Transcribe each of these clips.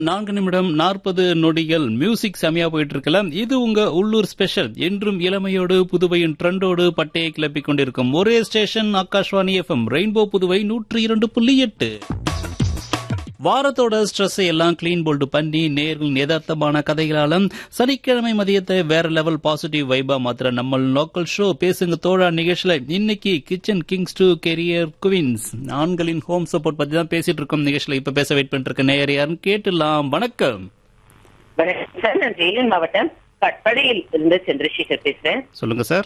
நான்கு நிமிடம் நாற்பது நொடிகள் மியூசிக் செமையா போயிட்டு இருக்கலாம் இது உங்க உள்ளூர் ஸ்பெஷல் என்றும் இளமையோடு புதுவையின் ட்ரெண்டோடு பட்டையை கிளப்பிக் கொண்டிருக்கும் ஒரே station Akashvani FM rainbow Puduvai நூற்றி இரண்டு புள்ளி எட்டு வாரத்தோட ஸ்ட்ரெஸ்ஸை எல்லாம் கிளீன் போல்டு பண்ணி நேரில் யதார்த்தமான கதைகளாலும் சனிக்கிழமை மதியத்தை வேற லெவல் பாசிட்டிவ் வைபா மாத்திர நம்ம லோக்கல் ஷோ பேசுங்க தோழா நிகழ்ச்சியில இன்னைக்கு kitchen kings to career queens ஆண்களின் ஹோம் சப்போர்ட் பத்தி தான் பேசிட்டு இருக்கோம் நிகழ்ச்சியில இப்ப பேச வெயிட் பண்ணிட்டு இருக்க நேயர் யாருன்னு கேட்டுலாம் வணக்கம் வணக்கம் சார் நான் வேலூர் மாவட்டம் கட்படையில் இருந்து சந்திரசேகர் பேசுறேன் சொல்லுங்க சார்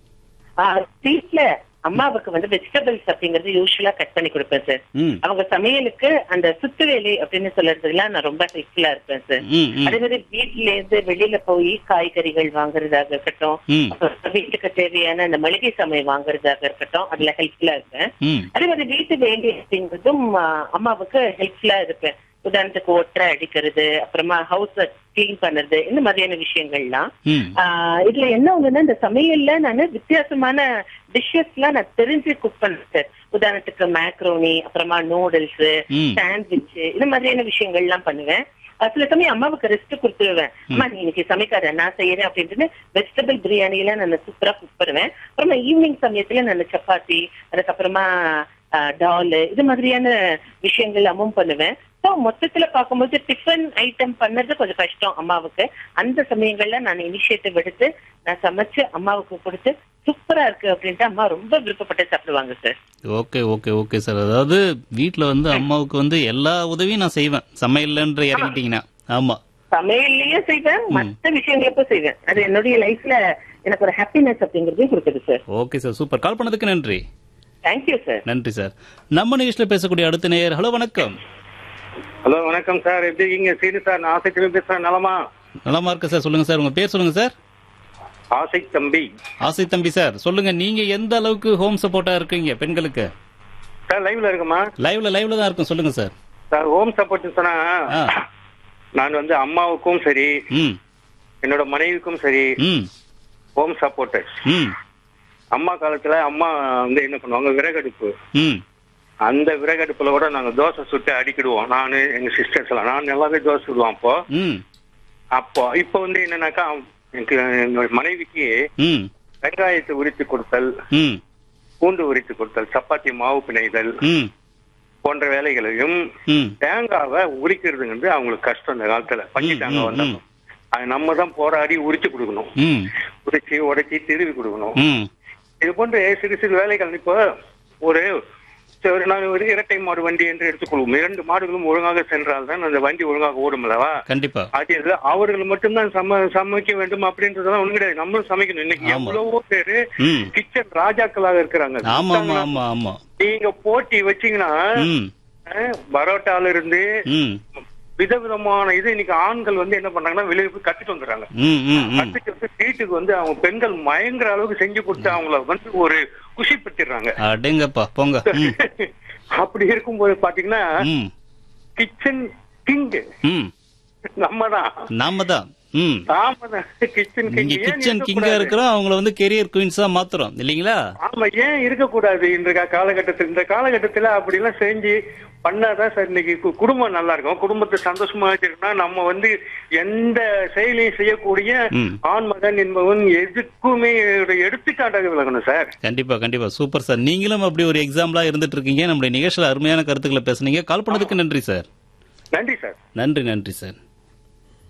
ஸ்ட்ரீட்ல அம்மாவுக்கு வந்து வெஜிடபிள்ஸ் அப்படிங்கறது யூஸ்வலா கட் பண்ணி கொடுப்பேன் சார் ம் அவங்க சமையலுக்கு அந்த சுத்து வேலை அப்படின்னு சொல்றதுலாம் நான் ரொம்ப ஹெல்ப்ஃபுல்லா இருப்பேன் சார் ம் ம் அதே மாதிரி வீட்ல இருந்து வெளியில போய் காய்கறிகள் வாங்குறதாக இருக்கட்டும் ம் அப்புறம் வீட்டுக்கு தேவையான அந்த மளிகை சமையல் வாங்குறதாக இருக்கட்டும் அதுல ஹெல்ப்ஃபுல்லா இருப்பேன் ம் அதே மாதிரி வீட்டு வேண்டி அப்படிங்கிறதும் ஆ, அம்மாவுக்கு ஹெல்ப்ஃபுல்லா இருப்பேன் உதாரணத்துக்கு ஒற்றை அடிக்கிறது அப்புறமா ஹவுஸ் கிளீன் பண்றது இந்த மாதிரியான விஷயங்கள்லாம் ம் ஆஹ் இதுல என்ன ஒண்ணுன்னா இந்த சமையல்ல நான் வித்தியாசமான டிஷ்ஷஸ்லாம் நான் தெரிஞ்சு குக் பண்ணேன் உதாரணத்துக்கு மேக்ரோனி அப்புறமா நூடுல்ஸ் ம். சாண்ட்விச் இந்த மாதிரியான விஷயங்கள்லாம் பண்ணுவேன் அஹ் சில சமயம் அம்மாவுக்கு ரெஸ்ட் கொடுத்துருவேன் அம்மா நீ இன்னைக்கு சமைக்காத நான் செய்யறேன் அப்படின்ட்டு வெஜிடபிள் பிரியாணி எல்லாம் நான் சூப்பரா குக் பண்ணுவேன் அப்புறமா ஈவினிங் சமயத்துல நான் சப்பாத்தி அதுக்கப்புறமா டால் இது மாதிரியான விஷயங்கள் அம்மும் பண்ணுவேன் ஸோ மொத்தத்துல பார்க்கும்போது டிஃபன் ஐட்டம் பண்ணது கொஞ்சம் கஷ்டம் அம்மாவுக்கு அந்த சமயங்கள்ல நான் இனிஷியேட்டிவ் எடுத்து நான் சமைச்சு அம்மாவுக்கு கொடுத்து சூப்பரா இருக்கு அப்படின்ட்டு அம்மா ரொம்ப விருப்பப்பட்டு சாப்பிடுவாங்க sir okay okay okay sir அதாவது வீட்ல வந்து அம்மாவுக்கு வந்து எல்லா உதவியும் நான் செய்வேன் சமையல்ன்ற இறங்கிட்டீங்கன்னா ஆமா சமையல்லையும் செய்வேன் மற்ற விஷயங்களுக்கும் செய்வேன் அது என்னுடைய லைஃப்ல எனக்கு ஒரு ஹாப்பினஸ் அப்படிங்கறதையும் கொடுக்குது sir okay sir super call பண்ணதுக்கு நன்றி தேங்க்யூ சார் நன்றி சார் நம்ம நிகழ்ச்சியில பேசக்கூடிய அடுத்த நேயர் ஹலோ வணக்கம் ஹலோ வணக்கம் சார் எப்படி இருக்கீங்க சீனி சார் நான் ஆசை தம்பி பேசுறேன் நலமா நலமா இருக்கு சார் சொல்லுங்க சார் உங்க பேர் சொல்லுங்க சார் ஆசை தம்பி ஆசை தம்பி சார் சொல்லுங்க நீங்க எந்த அளவுக்கு ஹோம் சப்போர்ட்டா இருக்கீங்க பெண்களுக்கு சார் லைவ்ல இருக்குமா லைவ்ல லைவ்ல தான் இருக்கும் சொல்லுங்க சார் சார் ஹோம் சப்போர்ட் சொன்னா ஆ நான் வந்து அம்மாவுக்கும் சரி ம் என்னோட மனைவிக்கும் சரி ம் ஹோம் சப்போர்ட்டர் ம் அம்மா காலத்துல அம்மா வந்து என்ன பண்ணுவாங்க விறகடுப்பு ம் அந்த விறகடுப்புல கூட நாங்க தோசை சுட்டு அடிக்கிடுவோம் நானு எங்க சிஸ்டர்ஸ் எல்லாம் நான் நல்லாவே தோசை சுடுவோம் அப்போ ம் அப்போ இப்போ வந்து என்னன்னாக்கா எனக்கு என்னோட மனைவிக்கு ம் வெங்காயத்தை உரித்து கொடுத்தல் ம் பூண்டு உரித்து கொடுத்தல் சப்பாத்தி மாவு பிணைதல் ம் போன்ற வேலைகளையும் ம் தேங்காவை உரிக்கிறதுங்கிறது அவங்களுக்கு கஷ்டம் இந்த காலத்துல பஞ்சு ம், தேங்காய் ம், வந்தாலும் அது நம்ம தான் போராடி உரிச்சு கொடுக்கணும் ம் உரிச்சு உடைச்சி திருவி கொடுக்கணும் ம் இது போன்ற சிறு சிறு வேலைகள் இப்போ ஒரு சரி, நான் ஒரு இரட்டை மாடு வண்டி என்று எடுத்துக்கொள்வோம் இரண்டு மாடுகளும் ஒழுங்காக சென்றால் தான் அந்த வண்டி ஒழுங்காக ஓடும் அல்லவா கண்டிப்பா அது இல்ல, அவர்கள் மட்டும்தான் சம சமைக்க வேண்டும் அப்படின்றதெல்லாம் ஒண்ணு கிடையாது நம்மளும் சமைக்கணும் இன்னைக்கு ஆமா. எவ்வளவோ பேரு ம் கிச்சன் ராஜாக்களாக இருக்கிறாங்க ஆமா ஆமா ஆமா ஆமா நீங்க போட்டி வச்சீங்கன்னா ம் அஹ், பரோட்டால இருந்து ம் விதவிதமான இது இன்னைக்கு ஆண்கள் வந்து என்ன பண்றாங்கன்னா வெளியே போய் கத்துட்டு வந்துடுறாங்க ம் ம் ம் கத்துட்டு வந்து வீட்டுக்கு வந்து அவங்க பெண்கள் மயங்குற அளவுக்கு செஞ்சு கொடுத்து அவங்கள வந்து ஒரு குஷிப்படுத்திடுறாங்க அடேங்கப்பா போங்க ம் அப்படி இருக்கும்போது பாத்தீங்கன்னா ம் கிச்சன் கிங் ம் நம்ம தான் நாம தான் ம் நாம தான் கிச்சன் நீங்க கிங் கிச்சன் கிங்கா இருக்கிறோம் அவங்கள வந்து கெரியர் குயின்ஸா மாத்துறோம் இல்லீங்களா ஆமா ஏன் இருக்கக்கூடாது இந்த கா- காலகட்டத்தில் இந்த காலகட்டத்துல அப்படி எல்லாம் செஞ்சு பண்ணாதான் சார் இன்னைக்கு கு- குடும்பம் நல்லா இருக்கும் குடும்பத்தை சந்தோஷமா வச்சிருக்கா நம்ம வந்து எந்த செயலையும் செய்யக்கூடிய ம். ஆண் மகன் என்பவன் எதுக்குமே ஒரு எடுத்துக்காட்டாக விளக்கணும் சார் கண்டிப்பா கண்டிப்பா சூப்பர் சார் நீங்களும் அப்படி ஒரு எக்ஸாம்பிளா இருந்துட்டு இருக்கீங்க நம்முடைய நிகழ்ச்சியில அருமையான கருத்துக்களை பேசுனீங்க கால் பண்ணதுக்கு நன்றி சார் நன்றி சார் நன்றி நன்றி சார்